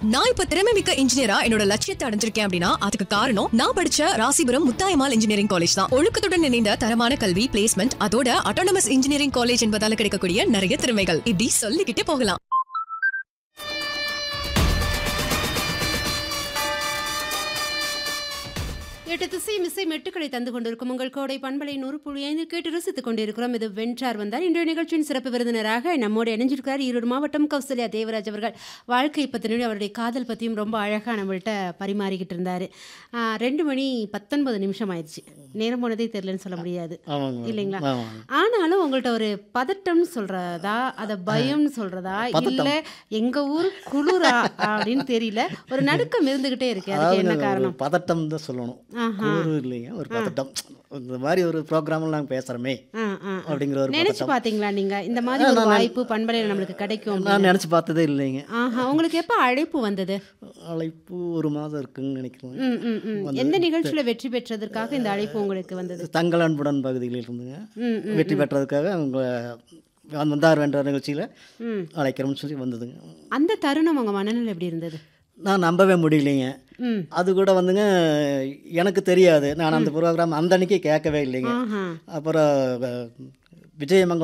நான் இப்ப திறமை மிக்க இன்ஜினியரா என்னோட லட்சியத்தை அடைஞ்சிருக்கேன் அப்படின்னா அதுக்கு காரணம் நான் படிச்ச ராசிபுரம் முத்தாயமால் இன்ஜினியரிங் காலேஜ் தான் ஒழுக்கத்துடன் இணைந்த தரமான கல்வி பிளேஸ்மெண்ட் அதோட அட்டானமஸ் இன்ஜினியரிங் காலேஜ் என்பதால கிடைக்கக்கூடிய நிறைய திறமைகள் இப்படி சொல்லிக்கிட்டே போகலாம் எட்டு திசை மிசை மெட்டுக்களை தந்து கொண்டிருக்கும் உங்கள் கோடை பண்பலை நூறு புள்ளி ஐந்து கேட்டு ரசித்துக் கொண்டிருக்கிறோம் இது வென்றார் வந்தார் இன்றைய நிகழ்ச்சியின் சிறப்பு விருந்தினராக நம்மோடு இணைஞ்சிருக்கிறார் ஈரோடு மாவட்டம் கௌசல்யா தேவராஜ் அவர்கள் வாழ்க்கை பற்றினுடைய அவருடைய காதல் பற்றியும் ரொம்ப அழகாக நம்மள்கிட்ட பரிமாறிக்கிட்டு இருந்தார் ரெண்டு மணி பத்தொன்பது நிமிஷம் ஆயிடுச்சு நேரம் போனதே தெரிலன்னு சொல்ல முடியாது ஆமாங்க மேடம். இல்லைங்களா ஆமாங்க ஆனாலும் உங்கள்ட்ட ஒரு பதட்டம்னு சொல்றதா அத பயம்னு சொல்றதா இல்ல எங்க ஊர் குளிரா அப்படின்னு தெரியல ஒரு நடுக்கம் இருந்துகிட்டே இருக்கு அதுக்கு என்ன அதாவது காரணம் ஒரு பதட்டம் தான் சொல்லணும் ஆஹா. குளிர் இல்லைங்க ஒரு பதட்டம் இந்த மாதிரி ஒரு ப்ரோக்ராமில் நாங்கள் பேசுகிறோமே ஆ, ஆ, ஆ. அப்படிங்கிற ஒரு நினைச்சு பதட்டம் பாத்தீங்களா நீங்க இந்த மாதிரி ஒரு வாய்ப்பு பண்பலையில நம்மளுக்கு கிடைக்கும் அப்படின்னு? நான் நினச்சி பார்த்ததே இல்லைங்க ஆஹா உங்களுக்கு எப்ப அழைப்பு வந்தது அழைப்பு ஒரு மாதம் இருக்குன்னு நினைக்கிறேன் ம், ம், ம். எந்த நிகழ்ச்சியில வெற்றி பெற்றதற்காக இந்த அழைப்பு உங்களுக்கு வந்தது தங்கள் அன்புடன் பகுதியில் இருந்துங்க ம், ம், வெற்றி பெற்றதுக்காக அவங்க வந்தார் வென்ற நிகழ்ச்சியில் ம். அழைக்கிறோம்னு சொல்லி வந்ததுங்க அந்த தருணம் உங்க மனநிலை எப்படி இருந்தது நான் நம்பவே முடியலைங்க ம் அது கூட வந்துங்க எனக்கு தெரியாது நான் அந்த ப்ரோக்ராம் அந்த அன்னைக்கு கேட்கவே இல்லைங்க ஆஹா அப்புறம் விஜயமங்கலம்